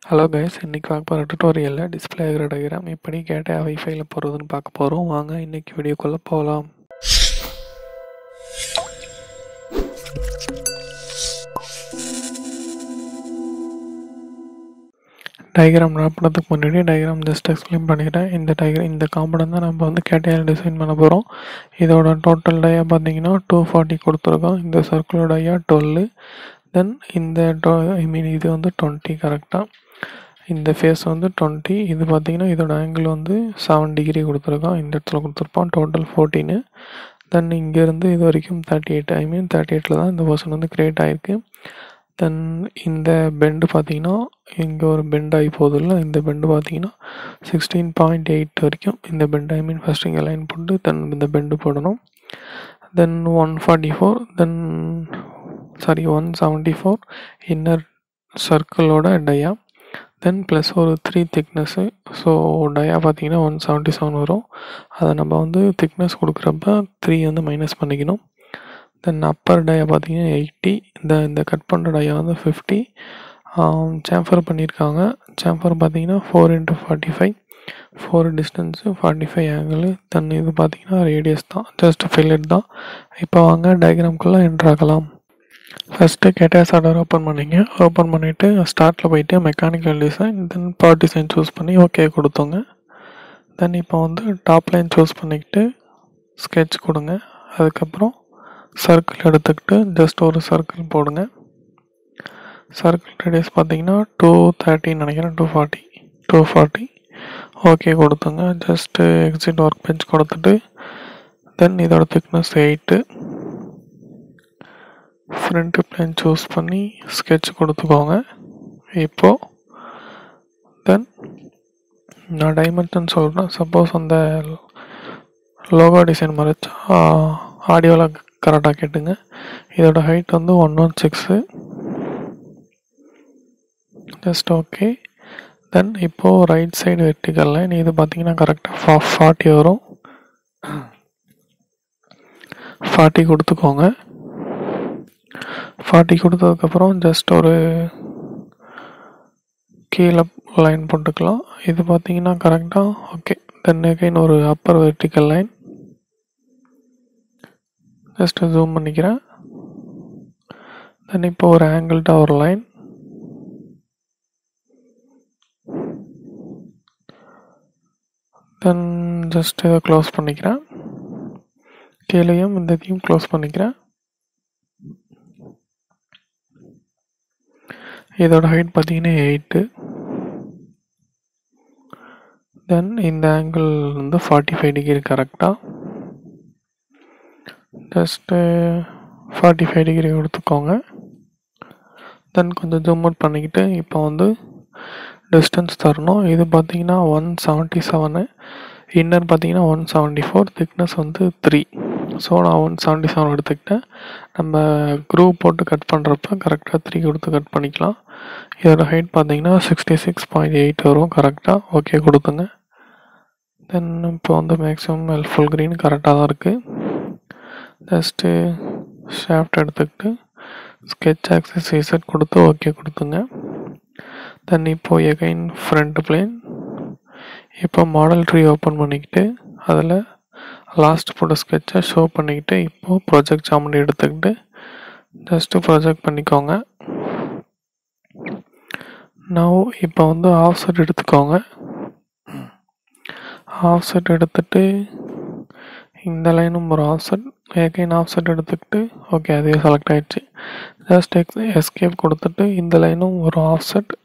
hello guys இன்னைக்கு பார்க்க போகிற டுட்டோரியலில் டிஸ்பிளே ஆகிற டயக்ராம் எப்படி கேட்டா வைஃபைல போகிறதுன்னு பார்க்க போகிறோம் வாங்க இன்னைக்கு வீடியோக்குள்ளே போகலாம் டயக்ராம் ட்ரா பண்ணுறதுக்கு முன்னாடி டயக்ராம் ஜஸ்ட் எக்ஸ்பிளைன் பண்ணிக்கிறேன் இந்த டயக்ராம் இந்த காம்பவுண்ட் தான் நம்ம வந்து கேட்டையால் டிசைன் பண்ண போகிறோம் இதோட டோட்டல் டயா பார்த்தீங்கன்னா டூ ஃபார்ட்டி கொடுத்துருக்கோம் இந்த சர்க்கிளோட டயா டுவெல்லு தென் இந்த ஐ மீன் இது வந்து டுவெண்ட்டி கரெக்டாக இந்த ஃபேஸ் வந்து டுவெண்ட்டி இது பார்த்தீங்கன்னா இதோட ஆங்கிள் வந்து செவன் டிகிரி கொடுத்துருக்கோம் இந்த இடத்துல கொடுத்துருப்போம் டோட்டல் ஃபோர்டீனு தென் இங்கேருந்து இது வரைக்கும் thirty eight I mean thirty எயிட்டில் தான் இந்த பர்சன் வந்து க்ரியேட் ஆகிருக்கு தென் இந்த பெண்டு பார்த்தீங்கன்னா இங்கே ஒரு பெண்ட் ஆகி போகுதுல்ல இந்த பெண்டு பார்த்தீங்கன்னா சிக்ஸ்டீன் பாயிண்ட் எயிட் வரைக்கும் இந்த பெண்ட் ஐ மீன் ஃபஸ்ட் இங்கே லைன் போட்டு தென் இந்த பெண்டு போடணும் then one forty four then sorry one seventy four inner சர்க்கிளோட டயா தென் ப்ளஸ் ஒரு த்ரீ திக்னஸ்ஸு ஸோ டயா பார்த்தீங்கன்னா ஒன் செவன்ட்டி செவன் வரும் அதை நம்ம வந்து திக்னஸ் கொடுக்குறப்ப த்ரீ வந்து மைனஸ் பண்ணிக்கணும் தென் அப்பர் டயா பார்த்தீங்கன்னா எயிட்டி இந்த இந்த கட் பண்ணுற டயா வந்து ஃபிஃப்டி சேம்பர் பண்ணியிருக்காங்க சேம்பர் பார்த்தீங்கன்னா four into forty five four distance forty five angle then இது பார்த்தீங்கன்னா ரேடியஸ் தான் ஜஸ்ட் ஃபில்லட் தான் இப்போ வாங்க டயக்ராம்குள்ளே என்ட்ராகலாம் ஃபஸ்ட்டு கேட்டாஸ் ஆர்டர் ஓப்பன் பண்ணிங்க ஓப்பன் பண்ணிவிட்டு ஸ்டார்ட்டில் போயிட்டு mechanical design then part design choose பண்ணி ஓகே கொடுத்தோங்க தென் இப்போ வந்து டாப் லைன் சூஸ் பண்ணிக்கிட்டு ஸ்கெட்ச் கொடுங்க அதுக்கப்புறம் சர்க்கிள் எடுத்துக்கிட்டு ஜஸ்ட் ஒரு சர்க்கிள் போடுங்க சர்க்கிள் ரேடியஸ் பார்த்தீங்கன்னா டூ தேர்ட்டின்னு நினைக்கிறேன் two forty two forty okay கொடுத்துங்க ஜஸ்ட்டு எக்ஸிட் ஒர்க் பெஞ்ச் கொடுத்துட்டு தென் இதோட thickness eight front plane choose பண்ணி ஸ்கெட்ச் கொடுத்துக்கோங்க இப்போது தென் நான் டைமென்ஷன் சொல்கிறேன் சப்போஸ் அந்த லோகோ டிசைன் மறைச்சா ஆடியோவில் கரெக்டாக கேட்டுங்க இதோட ஹைட் வந்து one one six just okay then இப்போது ரைட் சைடு வெர்டிக்கல் லைன் இது பார்த்தீங்கன்னா கரெக்டாக ஃபா ஃபார்ட்டி வரும் ஃபார்ட்டி கொடுத்துக்கோங்க ஃபார்ட்டி கொடுத்ததுக்கப்புறம் ஜஸ்ட் ஒரு கீழே லைன் போட்டுக்கலாம் இது பார்த்தீங்கன்னா கரெக்டாக ஓகே தென் அகைன் ஒரு upper vertical line just zoom பண்ணிக்கிறேன் தென் இப்போ ஒரு ஆங்கிள்டா ஒரு லைன் தென் ஜஸ்ட் இதை க்ளோஸ் பண்ணிக்கிறேன் கீழேயும் இந்த இதையும் க்ளோஸ் பண்ணிக்கிறேன் இதோட ஹைட் பார்த்தீங்கன்னா எயிட்டு தென் இந்த ஆங்கிள் வந்து ஃபார்ட்டி ஃபைவ் டிகிரி கரெக்டாக ஜஸ்ட்டு ஃபார்ட்டி ஃபைவ் டிகிரி கொடுத்துக்கோங்க தென் கொஞ்சம் ஜூம் அவுட் பண்ணிக்கிட்டு இப்போ வந்து டிஸ்டன்ஸ் தரணும் இது பார்த்தீங்கன்னா ஒன் செவன்ட்டி செவனு இன்னர் பார்த்தீங்கன்னா ஒன் செவன்ட்டி ஃபோர் திக்னஸ் வந்து த்ரீ ஸோ நான் ஒன் செவன்ட்டி செவன் எடுத்துக்கிட்டேன் நம்ம குரூப் போட்டு கட் பண்ணுறப்ப கரெக்டாக த்ரீ கொடுத்து கட் பண்ணிக்கலாம் இதோட ஹைட் பார்த்தீங்கன்னா சிக்ஸ்டி சிக்ஸ் பாயிண்ட் எயிட் வரும் கரெக்டாக ஓகே கொடுத்துங்க தென் இப்போ வந்து மேக்ஸிமம் ஹெல்ப்ஃபுல் க்ரீன் கரெக்டாக தான் இருக்குது ஜஸ்ட்டு ஷாஃப்ட் எடுத்துக்கிட்டு ஸ்கெட்ச் ஆக்சஸ் இசட் கொடுத்து ஓகே கொடுத்துங்க தென் இப்போ எகைன் ஃப்ரண்ட் பிளேன் இப்போ மாடல் ட்ரீ ஓப்பன் பண்ணிக்கிட்டு அதில் லாஸ்ட் போட்ட ஸ்கெட்சை ஷோ பண்ணிக்கிட்டு இப்போது ப்ராஜெக்ட் ஜாமெண்டி எடுத்துக்கிட்டு ஜஸ்ட்டு ப்ராஜெக்ட் பண்ணிக்கோங்க நவ் இப்போ வந்து ஆஃப் செட் எடுத்துக்கோங்க ஆஃப் செட் எடுத்துட்டு இந்த லைனும் ஒரு offset again offset எடுத்துக்கிட்டு ஓகே அதே செலக்ட் ஆகிடுச்சு ஜஸ்ட் எக்ஸ் எஸ்கேப் கொடுத்துட்டு இந்த லைனும் ஒரு ஆஃப் செட்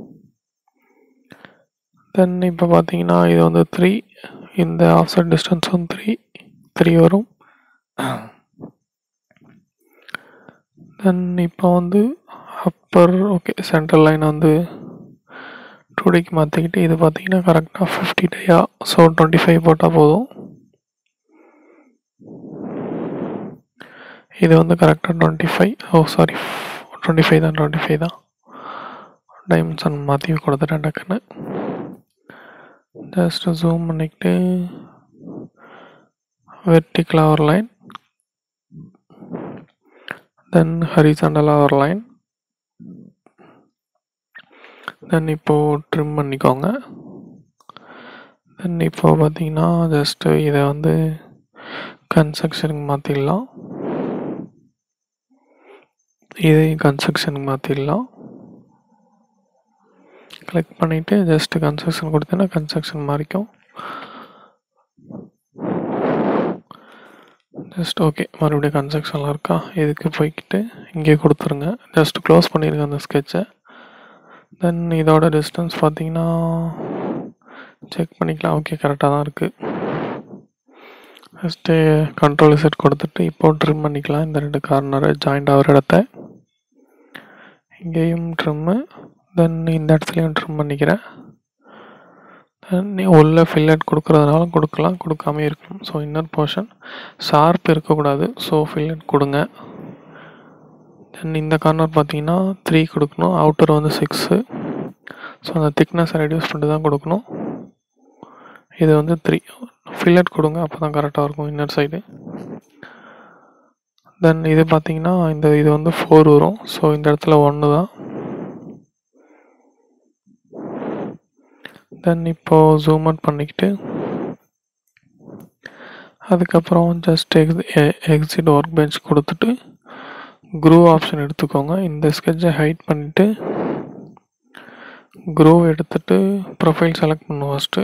தென் இப்போ பார்த்தீங்கன்னா இது வந்து த்ரீ இந்த ஆஃப் செட் டிஸ்டன்ஸ் வந்து த்ரீ த்ரீ வரும் தென் இப்போ வந்து அப்பர் ஓகே சென்ட்ரல் லைன் வந்து டூ டிக்கு மாற்றிக்கிட்டு இது பார்த்தீங்கன்னா கரெக்டாக fifty dia so twenty five போட்டால் போதும் இது வந்து கரெக்டாக twenty five oh sorry twenty five தான் டுவெண்ட்டி ஃபைவ் தான் டைமென்ஷன் மாற்றி கொடுத்துட்டேன் டக்குன்னு ஜஸ்ட் ஜூம் பண்ணிக்கிட்டு வெர்டிக்கலாக ஒரு லைன் தென் ஹரிசாண்டலாக ஒரு லைன் தென் இப்போது ட்ரிம் பண்ணிக்கோங்க தென் இப்போ பார்த்தீங்கன்னா ஜஸ்ட்டு இதை வந்து கன்ஸ்ட்ரக்ஷனுக்கு மாற்றிடலாம் இதையும் கன்ஸ்ட்ரக்ஷனுக்கு மாற்றிடலாம் கிளிக் பண்ணிவிட்டு ஜஸ்ட்டு கன்ஸ்ட்ரக்ஷன் கொடுத்தீங்கன்னா கன்ஸ்ட்ரக்ஷன் மாறிக்கும் ஜஸ்ட் ஓகே மறுபடியும் கன்ஸ்ட்ரக்ஷன்லாம் இருக்கா இதுக்கு போய்கிட்டு இங்கே கொடுத்துருங்க ஜஸ்ட் க்ளோஸ் பண்ணிடுங்க அந்த ஸ்கெட்சை தென் இதோட டிஸ்டன்ஸ் பார்த்தீங்கன்னா செக் பண்ணிக்கலாம் ஓகே கரெக்டாக தான் இருக்குது ஃபஸ்ட்டு கண்ட்ரோல் செட் கொடுத்துட்டு இப்போ ட்ரிம் பண்ணிக்கலாம் இந்த ரெண்டு கார்னரை ஜாயிண்ட் ஆகிற இடத்த இங்கேயும் ட்ரிம்மு தென் இந்த இடத்துலையும் ட்ரிம் பண்ணிக்கிறேன் தென் நீ உள்ள ஃபில்லட் கொடுக்குறதுனாலும் கொடுக்கலாம் கொடுக்காம இருக்கணும் ஸோ இன்னர் போர்ஷன் ஷார்ப் இருக்கக்கூடாது ஸோ ஃபில்லட் கொடுங்க தென் இந்த கார்னர் பார்த்தீங்கன்னா த்ரீ கொடுக்கணும் அவுட்டர் வந்து சிக்ஸு ஸோ அந்த திக்னஸை ரெடியூஸ் பண்ணிட்டு தான் கொடுக்கணும் இது வந்து த்ரீ ஃபில்லட் கொடுங்க அப்போ தான் கரெக்டாக இருக்கும் இன்னர் சைடு தென் இது பார்த்தீங்கன்னா இந்த இது வந்து ஃபோர் வரும் ஸோ இந்த இடத்துல ஒன்று தான் தென் இப்போது ஜூம் அவுட் பண்ணிக்கிட்டு அதுக்கப்புறம் just X exit workbench கொடுத்துட்டு குரூ ஆப்ஷன் எடுத்துக்கோங்க இந்த ஸ்கெட்சை ஹைட் பண்ணிவிட்டு குரூ எடுத்துட்டு ப்ரொஃபைல் செலக்ட் பண்ணும் ஃபஸ்ட்டு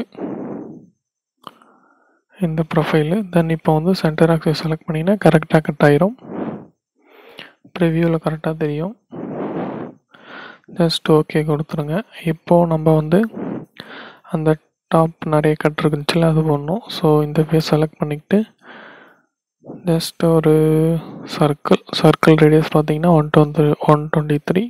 இந்த ப்ரொஃபைலு தென் இப்போ வந்து சென்டர் ஆக்சஸ் செலக்ட் பண்ணிங்கன்னா கரெக்டாக கட் ஆயிரும் ப்ரிவியூவில் கரெக்டாக தெரியும் ஜஸ்ட் ஓகே கொடுத்துருங்க இப்போது நம்ம வந்து அந்த டாப் நிறைய கட் இருக்குச்சுல அது போடணும் ஸோ இந்த பேஸ் செலக்ட் பண்ணிக்கிட்டு ஜஸ்ட் ஒரு சர்க்கிள் சர்க்கிள் ரேடியஸ் பார்த்தீங்கன்னா one twenty one twenty three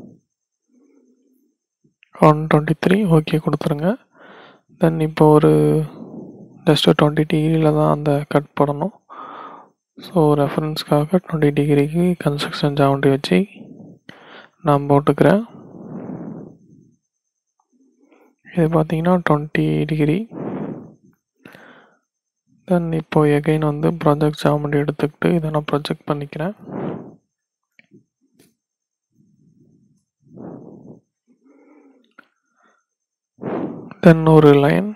one twenty three okay கொடுத்துருங்க தென் இப்போ ஒரு ஜஸ்ட்டு டுவெண்ட்டி டிகிரியில் தான் அந்த கட் போடணும் ஸோ ரெஃபரன்ஸ்க்காக டுவெண்ட்டி டிகிரிக்கு கன்ஸ்ட்ரக்ஷன் ஜாமெண்ட்ரி வச்சு நான் போட்டுக்கிறேன் இது பார்த்தீங்கன்னா டுவெண்ட்டி டிகிரி தென் இப்போ எகைன் வந்து ப்ராஜெக்ட் ஜாமெண்ட்ரி எடுத்துக்கிட்டு இதை நான் ப்ரொஜெக்ட் பண்ணிக்கிறேன் தென் ஒரு லைன்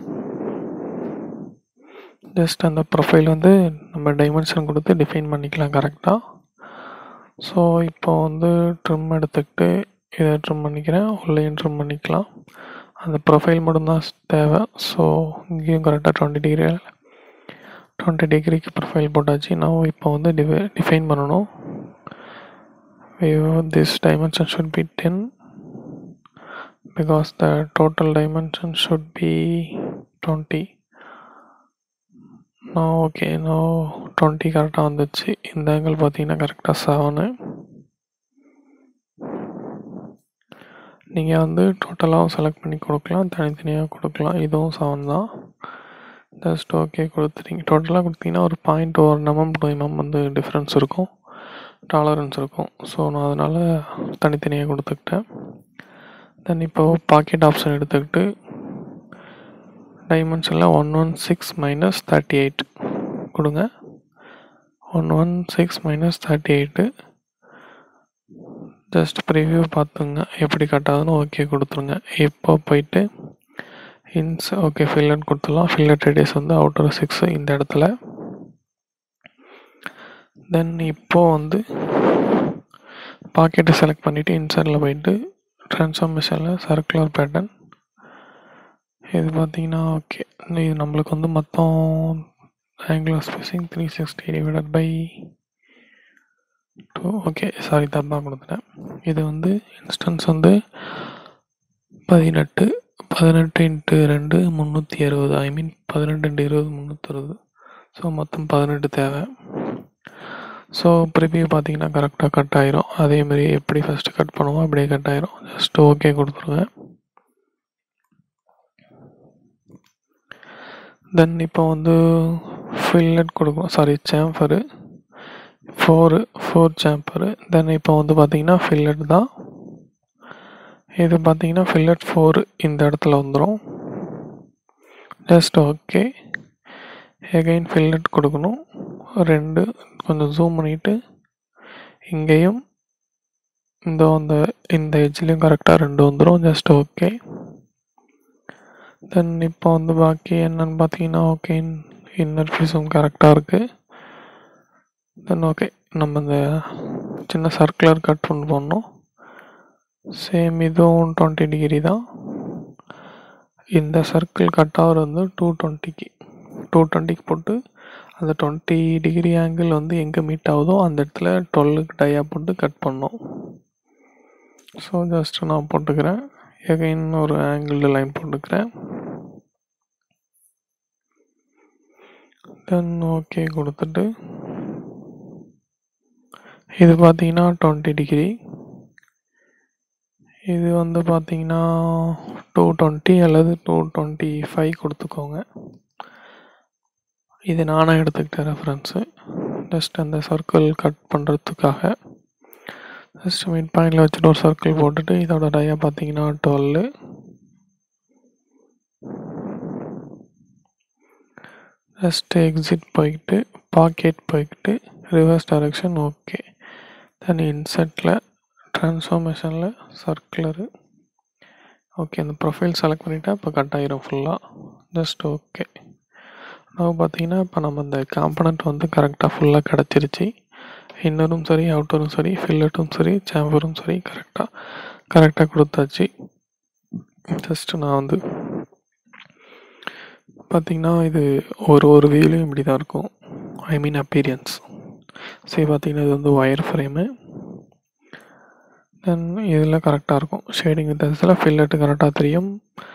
ஜஸ்ட் அந்த ப்ரொஃபைல் வந்து நம்ம டைமென்ஷன் கொடுத்து டிஃபைன் பண்ணிக்கலாம் கரெக்டாக ஸோ இப்போ வந்து ட்ரிம் எடுத்துக்கிட்டு இதை ட்ரிம் பண்ணிக்கிறேன் உள்ளேயும் ட்ரிம் பண்ணிக்கலாம் அந்த ப்ரொஃபைல் மட்டும்தான் தேவை ஸோ இங்கேயும் கரெக்டாக டுவெண்ட்டி டிகிரி டுவெண்ட்டி டிகிரிக்கு ப்ரொஃபைல் போட்டாச்சு நான் இப்போ வந்து டிஃபை டிஃபைன் பண்ணணும் this dimension should be ten because the total dimension should be 20 now okay now 20 கரெக்டாக வந்துச்சு இந்த ஆங்கிள் பார்த்தீங்கன்னா கரெக்டாக செவனு நீங்கள் வந்து டோட்டலாகவும் செலக்ட் பண்ணி கொடுக்கலாம் தனித்தனியாக கொடுக்கலாம் இதுவும் செவன் தான் ஜஸ்ட் ஓகே கொடுத்துட்டீங்க டோட்டலாக கொடுத்தீங்கன்னா ஒரு பாயிண்ட் ஒரு எம்எம் டூ எம்எம் வந்து டிஃப்ரென்ஸ் இருக்கும் டாலரன்ஸ் இருக்கும் ஸோ நான் அதனால் தனித்தனியாக கொடுத்துக்கிட்டேன் தென் இப்போ பாக்கெட் ஆப்ஷன் எடுத்துக்கிட்டு டைமென்ஷனில் one one six minus thirty eight கொடுங்க one one six minus thirty eight just preview பார்த்துங்க எப்படி கட்டாதுன்னு ஓகே கொடுத்துருங்க இப்போ போயிட்டு இன்ஸ் ஓகே ஃபில்லட் கொடுத்துடலாம் ஃபில்லட் ரேடியஸ் வந்து அவுட்டர் சிக்ஸு இந்த இடத்துல தென் இப்போது வந்து பாக்கெட்டை செலக்ட் பண்ணிவிட்டு இன்சரில் போயிட்டு ட்ரான்ஸ்ஃபார்மேஷனில் சர்க்குலர் பேட்டர்ன் இது பார்த்தீங்கன்னா ஓகே இது நம்மளுக்கு வந்து மொத்தம் angular spacing three sixty divided by two okay sorry தப்பாக கொடுத்துட்டேன் இது வந்து இன்ஸ்டன்ஸ் வந்து பதினெட்டு பதினெட்டு இன்ட்டு ரெண்டு முந்நூற்றி அறுபது ஐ மீன் பதினெட்டு இன்ட்டு இருபது முந்நூற்றறுபது ஸோ மொத்தம் பதினெட்டு தேவை ஸோ ப்ரிவியூ பார்த்தீங்கன்னா கரெக்டாக கட் ஆயிரும் அதேமாரி எப்படி ஃபஸ்ட்டு கட் பண்ணுவோம் அப்படியே கட் ஆயிரும் ஜஸ்ட் ஓகே கொடுத்துருங்க தென் இப்போ வந்து ஃபில்லட் கொடுக்கணும் sorry chamfer four four chamfer then இப்போ வந்து பார்த்தீங்கன்னா ஃபில்லட் தான் இது பார்த்தீங்கன்னா ஃபில்லட் ஃபோர் இந்த இடத்துல வந்துடும் ஜஸ்ட் ஓகே எகைன் ஃபில்லட் கொடுக்கணும் ரெண்டு கொஞ்சம் ஜூம் பண்ணிவிட்டு இங்கேயும் இந்த அந்த இந்த எட்ஜ்லேயும் கரெக்டாக ரெண்டு வந்துடும் ஜஸ்ட் ஓகே தென் இப்போ வந்து பாக்கி என்னன்னு பார்த்தீங்கன்னா ஓகே இன்னர் பீஸும் கரெக்டாக இருக்குது தென் ஓகே நம்ம இந்த சின்ன சர்க்குலர் கட் ஒன்று பண்ணோம் சேம் இதுவும் டுவெண்ட்டி டிகிரி தான் இந்த சர்க்கிள் கட் ஆகிறது வந்து டூ டுவெண்ட்டிக்கு டூ டுவெண்ட்டிக்கு போட்டு அந்த டுவெண்ட்டி டிகிரி ஆங்கிள் வந்து எங்கே மீட் ஆகுதோ அந்த இடத்துல டுவெல்லுக்கு டையா போட்டு கட் பண்ணோம் ஸோ ஜஸ்ட் நான் போட்டுக்கிறேன் எகைன் ஒரு ஆங்கிள் லைன் போட்டுக்கிறேன் தென் ஓகே கொடுத்துட்டு இது பார்த்தீங்கன்னா டுவெண்ட்டி டிகிரி இது வந்து பார்த்தீங்கன்னா டூ டுவெண்ட்டி அல்லது டூ டுவெண்ட்டி ஃபைவ் கொடுத்துக்கோங்க இது நானாக எடுத்துக்கிட்ட ரெஃபரன்ஸு ஜஸ்ட் அந்த சர்க்கிள் கட் பண்ணுறதுக்காக ஜஸ்ட் மிட் பாயிண்டில் வச்சுட்டு ஒரு சர்க்கிள் போட்டுட்டு இதோட டையா பார்த்தீங்கன்னா டுவெல்லு ஜஸ்ட் எக்ஸிட் போய்கிட்டு பாக்கெட் போய்கிட்டு ரிவர்ஸ் டைரக்ஷன் ஓகே தென் இன்செட்டில் ட்ரான்ஸ்ஃபார்மேஷனில் சர்க்குலரு ஓகே அந்த ப்ரொஃபைல் செலக்ட் பண்ணிவிட்டா இப்போ கட் ஆகிரும் ஃபுல்லாக ஜஸ்ட் ஓகே நான் பார்த்தீங்கன்னா இப்போ நம்ம இந்த காம்பனண்ட் வந்து கரெக்டாக ஃபுல்லாக கிடச்சிருச்சு இன்னரும் சரி அவுட்டரும் சரி ஃபில்லட்டும் சரி சேம்பரும் சரி கரெக்டாக கரெக்டாக கொடுத்தாச்சு ஜஸ்ட்டு நான் வந்து பார்த்திங்கன்னா இது ஒரு ஒரு வியூலையும் இப்படி தான் இருக்கும் ஐ மீன் அப்பீரியன்ஸ் சரி பார்த்திங்கன்னா இது வந்து ஒயர் ஃப்ரேமு தென் இதில் கரெக்டாக இருக்கும் ஷேடிங் வித்தியாசத்தில் ஃபில்லட்டு கரெக்டாக தெரியும்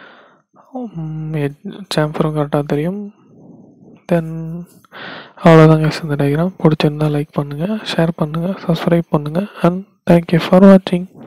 சாம்பரும் கரெக்டாக தெரியும் தென் அவ்வளோதாங்க இந்த டயக்ராம் பிடிச்சிருந்தா லைக் பண்ணுங்கள் ஷேர் பண்ணுங்கள் சப்ஸ்கிரைப் பண்ணுங்கள் அண்ட் தேங்க்யூ ஃபார் வாட்சிங்